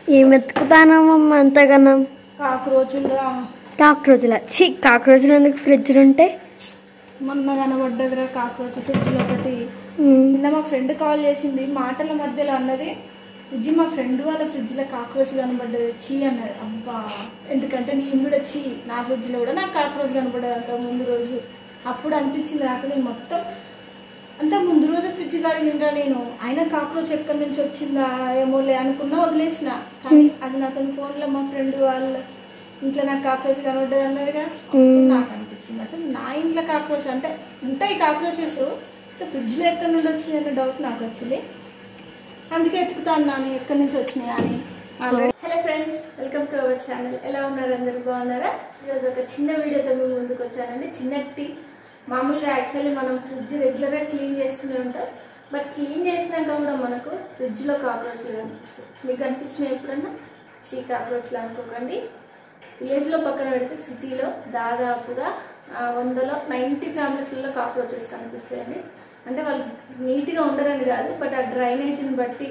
ఏం వెతుకుతానమ్మా అంతగానం కాక్రోచులు కాక్రోచుల చి కాక్రోచులు ఎందుకు ఫ్రిడ్జ్లు ఉంటాయి మొన్న కనబడ్డదిరా కాక్రోచ్ ఫ్రిడ్జ్లో ఒకటి ఉమ్, నిన్న మా ఫ్రెండ్ కాల్ చేసింది మాటల మధ్యలో అన్నది విజయ్ మా ఫ్రెండ్ వాళ్ళ ఫ్రిడ్జ్లో కాక్రోచ్ కనబడ్డది చీ అన్నది అబ్బా ఎందుకంటే నేను కూడా చీ నా ఫ్రిడ్జ్లో కూడా నాకు కాక్రోచ్ కనబడ్డది అంత ముందు రోజు అప్పుడు అనిపించింది నాకు నేను మొత్తం అంత ముందు రోజు ఫ్రిడ్జ్ కడిగిండ్రా నేను అయినా కాక్రోచ్ ఎక్కడి నుంచి వచ్చిందా ఏమోలే అనుకున్నా వదిలేసిన కానీ అది నాతో ఫోన్లో మా ఫ్రెండ్ వాళ్ళ ఇంట్లో నాకు కాక్రోచ్ కనబడ్డది అన్నదిగా అప్పుడు నాకు అనిపించింది అసలు నా ఇంట్లో కాక్రోచ్ అంటే ఉంటాయి కాక్రోచెస్ ఫ్రిడ్జ్లో ఎక్కడి నుండి వచ్చినాయి అనే డౌట్ నాకు వచ్చింది అందుకే ఎత్తుకుతాను నాని ఎక్కడి నుంచి వచ్చినాయి అని hello friends welcome to our channel ఎలా ఉన్నారు అందరూ బాగున్నారా ఈరోజు ఒక చిన్న వీడియోతో మేము ముందుకు వచ్చానండి చిన్న టీ మామూలుగా యాక్చువల్లీ మనం ఫ్రిడ్జ్ రెగ్యులర్గా క్లీన్ చేస్తూనే ఉంటాం బట్ క్లీన్ చేసినాక కూడా మనకు ఫ్రిడ్జ్లో కాక్రోచ్లు కనిపిస్తాయి మీకు కనిపించినాయి ఎప్పుడన్నా చీ కాక్రోచ్లు అనుకోకండి విలేజ్లో పక్కన పెడితే సిటీలో దాదాపుగా ఆ, వందలో నైంటీ ఫ్యామిలీస్లో కాక్రోచెస్ కనిపిస్తాయండి అంటే వాళ్ళు నీట్గా ఉండరని కాదు బట్ ఆ డ్రైనేజీని బట్టి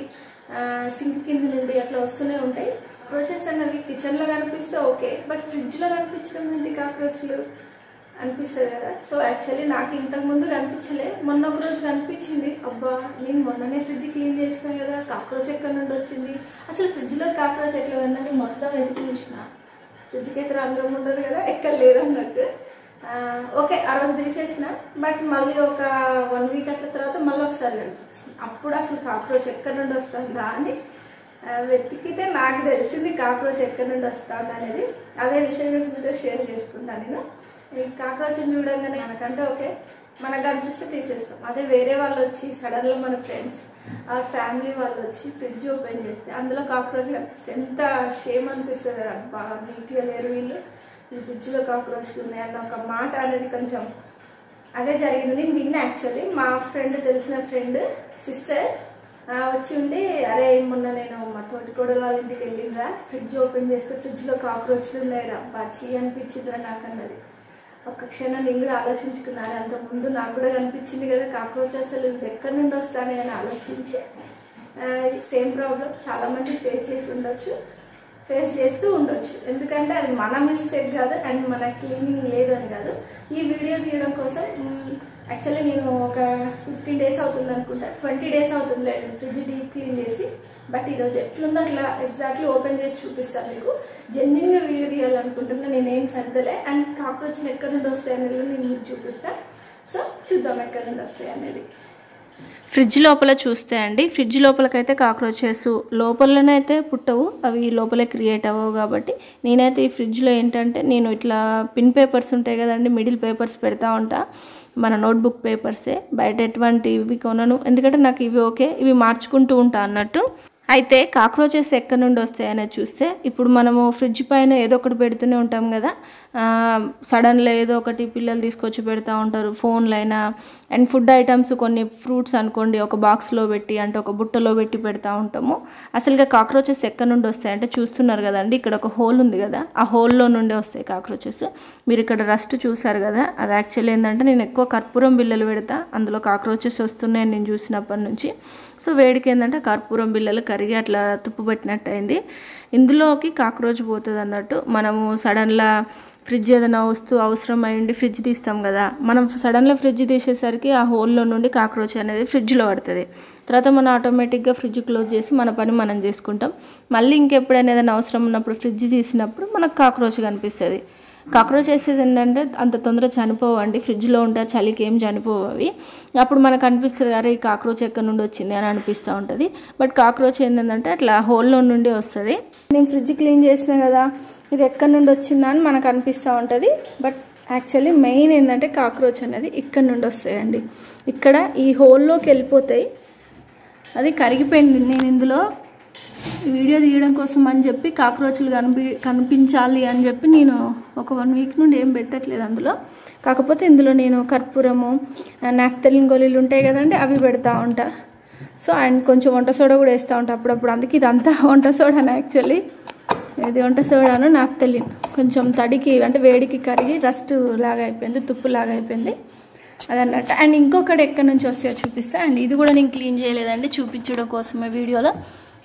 సింక్ కింద నుండి అట్లా వస్తూనే ఉంటాయి కాక్రోచెస్ అన్నవి కిచెన్లో కనిపిస్తే ఓకే బట్ ఫ్రిడ్జ్లో కనిపించడం ఏంటి కాక్రోచ్లు అనిపిస్తుంది కదా సో యాక్చువల్లీ నాకు ఇంతకు ముందు కనిపించలే మొన్న ఒక రోజు కనిపించింది అబ్బా నేను మొన్ననే ఫ్రిడ్జ్ క్లీన్ చేసిన కదా కాక్రోచ్ ఎక్కడి నుండి వచ్చింది అసలు ఫ్రిడ్జ్లో కాక్రోచ్ ఎట్లా వెళ్ళని మొత్తం వెతికి చూసిన ఫ్రిడ్జ్కి అయితే రంధ్రం ఉండదు కదా ఎక్కడ లేదు అన్నట్టు ఆ, ఓకే ఆ రోజు తీసేసిన బట్ మళ్ళీ ఒక వన్ వీక్ అట్ల తర్వాత మళ్ళీ ఒకసారి కనిపించింది అప్పుడు అసలు కాక్రోచ్ ఎక్కడి నుండి వస్తుందా అని ఆ, వెతికితే నాకు తెలిసింది కాక్రోచ్ ఎక్కడి నుండి వస్తుంది అనేది అదే విషయం గురించి మీతో షేర్ చేసుకుంటాను నేను ఈ కాక్రోచ్ చూడంగానే మనకంటే ఓకే మనకు కనిపిస్తే తీసేస్తాం అదే వేరే వాళ్ళు వచ్చి సడన్గా మన ఫ్రెండ్స్ ఆ ఫ్యామిలీ వాళ్ళు వచ్చి ఫ్రిడ్జ్ ఓపెన్ చేస్తే అందులో కాక్రోచ్ కనిపిస్తే ఎంత షేమ్ అనిపిస్తుంది కదా బాగా నీట్గా లేరు వీళ్ళు ఈ ఫ్రిడ్జ్లో కాక్రోచ్లు ఉన్నాయి అన్న ఒక మాట అనేది కొంచెం అదే జరిగింది నేను విన్నా యాక్చువల్లీ మా ఫ్రెండ్ తెలిసిన ఫ్రెండ్ సిస్టర్ వచ్చి ఉండి అరే మొన్న నేను మా తోటి కోడలు వాళ్ళ ఇంటికి వెళ్ళిండ్రా ఫ్రిడ్జ్ ఓపెన్ చేస్తే ఫ్రిడ్జ్లో కాక్రోచ్లు ఉన్నాయిరా బాచి అనిపించిందిరా నాకు అన్నది ఒక్క క్షణం నేను కూడా ఆలోచించుకున్నాను అంత ముందు నాకు కూడా కనిపించింది కదా కాక్రోచ్ అసలు ఇవి ఎక్కడి నుండి వస్తానే అని ఆలోచించి సేమ్ ప్రాబ్లం చాలా మంది ఫేస్ చేసి ఉండొచ్చు ఫేస్ చేస్తూ ఉండొచ్చు ఎందుకంటే అది మన మిస్టేక్ కాదు అండ్ మన క్లీనింగ్ లేదని కాదు ఈ వీడియో తీయడం కోసం యాక్చువల్లీ నేను ఒక ఫిఫ్టీన్ డేస్ అవుతుంది అనుకుంటా ట్వంటీ డేస్ అవుతుంది ఫ్రిడ్జ్ డీప్ క్లీన్ చేసి బట్ ఈరోజు ఎట్లుందో అట్లా ఎగ్జాక్ట్లీ ఓపెన్ చేసి చూపిస్తాను మీకు జెన్యున్గా వీడియో తీయాలనుకుంటున్నా నేనేం సర్దలే అండ్ కాక్రోచ్లు ఎక్కడి నుండి వస్తాయి అనేది కూడా నేను మీకు చూపిస్తాను సో చూద్దాం ఎక్కడి నుండి వస్తాయి అనేది ఫ్రిడ్జ్ లోపల చూస్తే అండి ఫ్రిడ్జ్ లోపలకైతే కాక్రోచెస్ లోపలనే అయితే పుట్టవు అవి లోపలే క్రియేట్ అవ్వవు కాబట్టి నేనైతే ఈ ఫ్రిడ్జ్లో ఏంటంటే నేను ఇట్లా పిన్ పేపర్స్ ఉంటాయి కదండి మిడిల్ పేపర్స్ పెడతా ఉంటా మన నోట్బుక్ పేపర్సే బయట ఎటువంటి ఇవి కొనను ఎందుకంటే నాకు ఇవి ఓకే ఇవి మార్చుకుంటూ ఉంటా అన్నట్టు అయితే కాక్రోచెస్ ఎక్కడి నుండి వస్తాయి అనేది చూస్తే ఇప్పుడు మనము ఫ్రిడ్జ్ పైన ఏదో ఒకటి పెడుతూనే ఉంటాం కదా సడన్లో ఏదో ఒకటి పిల్లలు తీసుకొచ్చి పెడతా ఉంటారు ఫోన్లైనా అండ్ ఫుడ్ ఐటమ్స్ కొన్ని ఫ్రూట్స్ అనుకోండి ఒక బాక్స్లో పెట్టి అంటే ఒక బుట్టలో పెట్టి పెడతా ఉంటాము అసలుగా కాక్రోచెస్ ఎక్కడి నుండి వస్తాయి అంటే చూస్తున్నారు కదండి ఇక్కడ ఒక హోల్ ఉంది కదా ఆ హోల్లో నుండి వస్తాయి కాక్రోచెస్ మీరు ఇక్కడ రస్ట్ చూసారు కదా అది యాక్చువల్లీ ఏంటంటే నేను ఎక్కువ కర్పూరం బిల్లలు పెడతా అందులో కాక్రోచెస్ వస్తున్నాయని నేను చూసినప్పటి నుంచి సో వేడికి ఏంటంటే కర్పూరం బిల్లలు కరిగి అట్లా తుప్పు పెట్టినట్టు అయింది ఇందులోకి కాక్రోచ్ పోతుంది అన్నట్టు మనము సడన్లా ఫ్రిడ్జ్ ఏదైనా వస్తువు అవసరం అయ్యండి ఫ్రిడ్జ్ తీస్తాం కదా మనం సడన్గా ఫ్రిడ్జ్ తీసేసరికి ఆ హోల్లో నుండి కాక్రోచ్ అనేది ఫ్రిడ్జ్లో పడుతుంది తర్వాత మనం ఆటోమేటిక్గా ఫ్రిడ్జ్ క్లోజ్ చేసి మన పని మనం చేసుకుంటాం మళ్ళీ ఇంకెప్పుడైనా ఏదైనా అవసరం ఉన్నప్పుడు ఫ్రిడ్జ్ తీసినప్పుడు మనకు కాక్రోచ్ కనిపిస్తుంది కాక్రోచ్ వేసేది ఏంటంటే అంత తొందరగా చనిపోవండి ఫ్రిడ్జ్లో ఉంటే ఆ చలికి ఏం చనిపోవు అవి అప్పుడు మనకు అనిపిస్తుంది అరే ఈ కాక్రోచ్ ఎక్కడి నుండి వచ్చింది అని అనిపిస్తూ ఉంటుంది బట్ కాక్రోచ్ ఏంటంటే అట్లా హోల్లో నుండి వస్తుంది నేను ఫ్రిడ్జ్ క్లీన్ చేసిన కదా ఇది ఎక్కడి నుండి వచ్చిందా అని మనకు అనిపిస్తూ ఉంటుంది బట్ యాక్చువల్లీ మెయిన్ ఏంటంటే కాక్రోచ్ అనేది ఇక్కడ నుండి వస్తాయండి ఇక్కడ ఈ హోల్లోకి వెళ్ళిపోతాయి అది కరిగిపోయింది నేను ఇందులో వీడియో తీయడం కోసం అని చెప్పి కాక్రోచ్లు కనిపి కనిపించాలి అని చెప్పి నేను ఒక వన్ వీక్ నుండి ఏం పెట్టట్లేదు అందులో కాకపోతే ఇందులో నేను కర్పూరము నాఫ్తలిన్ గోళీలు ఉంటాయి కదండి అవి పెడతా ఉంటా సో అండ్ కొంచెం వంట సోడా కూడా వేస్తూ ఉంటా అప్పుడప్పుడు అందుకే ఇదంతా వంట సోడాను యాక్చువల్లీ ఇది వంట సోడాను నాఫ్తలిన్ కొంచెం తడికి అంటే వేడికి కరిగి రస్ట్ లాగా అయిపోయింది తుప్పు లాగా అయిపోయింది అదన్నట్టు అండ్ ఇంకొకటి ఎక్కడి నుంచి వస్తాయో చూపిస్తా అండ్ ఇది కూడా నేను క్లీన్ చేయలేదండి చూపించడం కోసమే వీడియోలో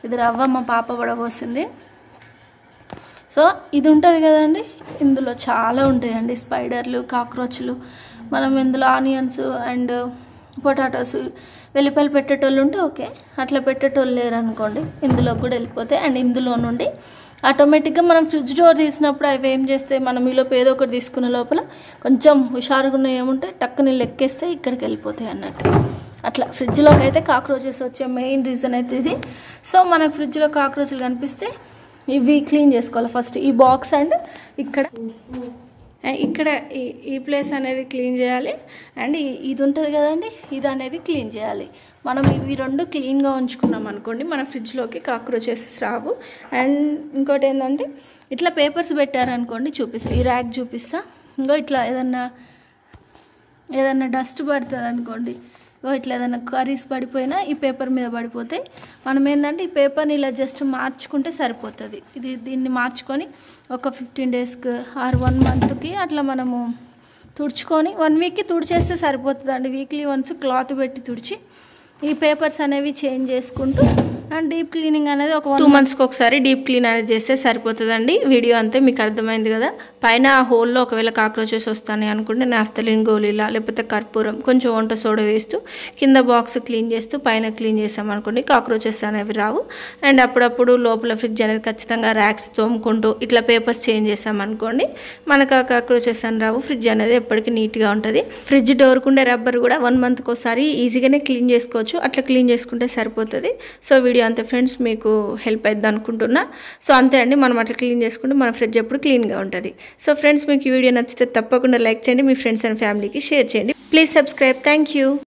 ఇది రవ్వ మా పాప పడబోసింది సో ఇది ఉంటుంది కదండి ఇందులో చాలా ఉంటాయండి స్పైడర్లు కాక్రోచ్లు మనం ఇందులో ఆనియన్స్ అండ్ పొటాటోస్ వెల్లిపాయలు పెట్టేటోళ్ళు ఉంటే ఓకే అట్లా పెట్టేటోళ్ళు లేరు అనుకోండి ఇందులో కూడా వెళ్ళిపోతాయి అండ్ ఇందులో నుండి ఆటోమేటిక్గా మనం ఫ్రిడ్జ్ డోర్ తీసినప్పుడు అవి ఏం చేస్తే మనం ఈలోపు ఏదో ఒకటి తీసుకునే లోపల కొంచెం హుషారుగా ఉన్న ఏముంటే టక్కుని లెక్కేస్తే ఇక్కడికి వెళ్ళిపోతాయి అన్నట్టు అట్లా ఫ్రిడ్జ్లోకి అయితే కాక్రోచెస్ వచ్చే మెయిన్ రీజన్ అయితే ఇది సో మనకు ఫ్రిడ్జ్లో కాక్రోచ్లు కనిపిస్తే ఇవి క్లీన్ చేసుకోవాలి ఫస్ట్ ఈ బాక్స్ అండ్ ఇక్కడ అండ్ ఇక్కడ ఈ ఈ ప్లేస్ అనేది క్లీన్ చేయాలి అండ్ ఈ- ఇది ఉంటుంది కదండి ఇది అనేది క్లీన్ చేయాలి మనం ఇవి రెండు క్లీన్గా ఉంచుకున్నాం అనుకోండి మన ఫ్రిడ్జ్లోకి కాక్రోచెస్ రావు అండ్ ఇంకోటి ఏంటంటే ఇట్లా పేపర్స్ పెట్టారనుకోండి చూపిస్తా ఈ ర్యాక్ చూపిస్తా ఇంకో ఇట్లా ఏదన్నా ఏదన్నా డస్ట్ పడుతుంది అనుకోండి ఓ ఇట్లా ఏదైనా కర్రీస్ పడిపోయినా ఈ పేపర్ మీద పడిపోతాయి మనం ఏంటంటే ఈ పేపర్ని ఇలా జస్ట్ మార్చుకుంటే సరిపోతుంది ఇది దీన్ని మార్చుకొని ఒక ఫిఫ్టీన్ డేస్కి ఆర్ వన్ మంత్కి అట్లా మనము తుడుచుకొని వన్ వీక్కి తుడిచేస్తే సరిపోతుందండి వీక్లీ వన్స్ క్లాత్ పెట్టి తుడిచి ఈ పేపర్స్ అనేవి చేంజ్ చేసుకుంటూ అండ్ డీప్ క్లీనింగ్ అనేది ఒక టూ మంత్స్కి ఒకసారి డీప్ క్లీన్ అనేది చేస్తే సరిపోతుందండి వీడియో అంతే మీకు అర్థమైంది కదా పైన ఆ హోల్లో ఒకవేళ కాక్రోచెస్ వస్తాయి అనుకుంటే నాఫ్తలిన్ గోళీలా లేకపోతే కర్పూరం కొంచెం వంట సోడా వేస్తూ కింద బాక్స్ క్లీన్ చేస్తూ పైన క్లీన్ చేసామనుకోండి కాక్రోచెస్ అనేవి రావు అండ్ అప్పుడప్పుడు లోపల ఫ్రిడ్జ్ అనేది ఖచ్చితంగా ర్యాక్స్ తోముకుంటూ ఇట్లా పేపర్స్ చేంజ్ చేసామనుకోండి మనకు ఆ కాక్రోచెస్ అని రావు ఫ్రిడ్జ్ అనేది ఎప్పటికీ నీట్గా ఉంటుంది ఫ్రిడ్జ్ డోర్కు ఉండే రబ్బర్ కూడా వన్ మంత్కి ఒకసారి ఈజీగానే క్లీన్ చేసుకోవచ్చు అట్లా క్లీన్ చేసుకుంటే సరిపోతుంది సో వీడియో అంతే ఫ్రెండ్స్ మీకు హెల్ప్ అవుతుంది అనుకుంటున్నా సో అంతే అండి మనం అట్లా క్లీన్ చేసుకుంటే మన ఫ్రిడ్జ్ ఎప్పుడు క్లీన్గా ఉంటుంది సో ఫ్రెండ్స్ మీకు ఈ వీడియో నచ్చితే తప్పకుండా లైక్ చేయండి మీ ఫ్రెండ్స్ అండ్ ఫ్యామిలీకి షేర్ చేయండి ప్లీజ్ సబ్స్క్రైబ్ థ్యాంక్ యూ